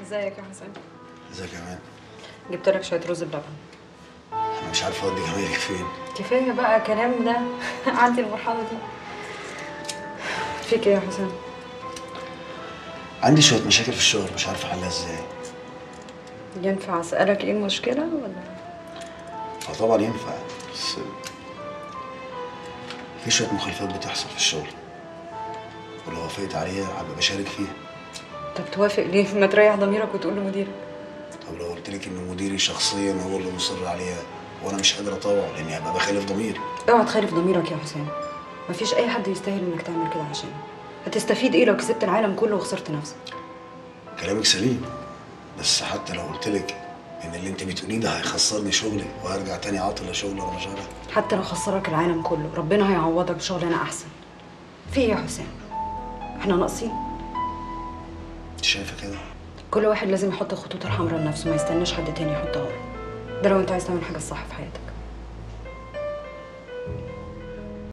ازيك يا حسن ازيك يا مان جبت لك شويه رز بلبن انا مش عارف اودي جمايلك فين كفايه بقى كلام ده عدي المرحله دي فيك ايه يا حسن عندي شويه مشاكل في الشغل مش عارف احلها ازاي ينفع اسالك ايه المشكله ولا اه طبعا ينفع بس في شويه مخالفات بتحصل في الشغل ولو وافقت عليها هبقى بشارك فيها طب توافق ليه ما تريح ضميرك وتقول لمديرك طب لو قلت لك ان مديري شخصيا هو اللي مصر عليها وانا مش قادر اطوع لاني هبقى بخالف ضميري اوعى تخالف ضميرك يا حسام مفيش اي حد يستاهل انك تعمل كده عشانه هتستفيد ايه لو كسبت العالم كله وخسرت نفسك كلامك سليم بس حتى لو قلت لك ان اللي انت بتقوليه ده هيخسرني شغلي وهرجع تاني عاطل لشغل انا مش عارف حتى لو خسرك العالم كله ربنا هيعوضك بشغلانه احسن في ايه يا حسام احنا ناقصين انت شايفه كده كل واحد لازم يحط الخطوط الحمراء لنفسه ما يستناش حد تاني يحطها له ده لو انت عايز تعمل حاجه الصح في حياتك